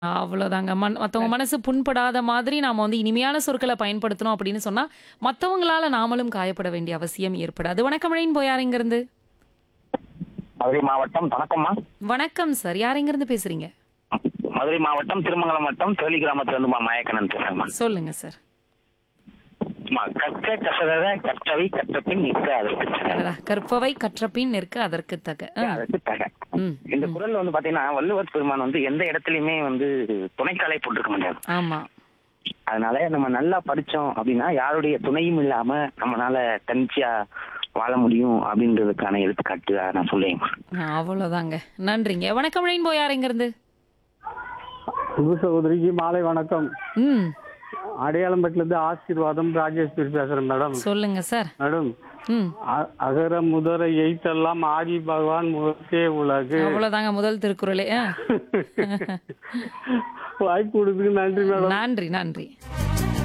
அவ்வளோதாங்க. மன் மத்தவங்க மனசு புண்படாத மாதிரி நாம வந்து இனிமையான சொற்கள பயன்படுத்தணும் அப்படின்னு சொன்னா, மத்தவங்களால நாமளும் காயப்பட வேண்டிய அவசியம் ஏற்படாது. வணக்கம் ரெயின்போ யார் எங்கருந்து? மதுரை மாவட்டம் வணக்கம்மா வணக்கம் சார். யார் எங்கருந்து பேசுறீங்க? மதுரை மாவட்டம் திருமங்கலம் வட்டம் தேலி கிராமத்துல இருந்து மயக்கணன் பேசுறேம்மா சொல்லுங்க சார். அம்மா, கற்க கசதர கற்றவை கற்றபின் நிற்க அதற்கு தக. அடடா, கற்பவை கற்றபின் நிற்க அதற்கு தக. ஆ. அதற்கு தக ம். இந்த ம். குரல் வந்து பாத்தீங்கன்னா வள்ளுவர் பெருமான் வந்து எந்த இடத்துலயுமே வந்து துணைக்காலை போட்டிருக்க முடியாது ஆமா. அதனால நம்ம நல்லா படிச்சோம் அப்படின்னா யாருடைய துணையும் இல்லாம நம்மளால தனிச்சையா வாழ முடியும் அப்படின்றதுக்கான எடுத்துக்காட்டு நான் சொல்லுவேன் அவ்வளோதாங்க. நன்றிங்க. வணக்கம் ரெயின்போ யார் எங்கருந்து? அன்பு சகோதரிக்கு மாலை வணக்கம் ம். அடையாளம்பட்டிலிருந்து ஆசீர்வாதம் ராஜேஷ் பேசுறேன் மேடம் சொல்லுங்க சார். மேடம் ம். அ- அகர முதர எய்த்தெல்லாம் ஆதி பகவான் முகத்தே உலகு அவ்வளோதாங்க முதல் திருக்குறளே. ஆ. வாய்ப்பு கொடுத்துக்கு நன்றி மேடம் நன்றி நன்றி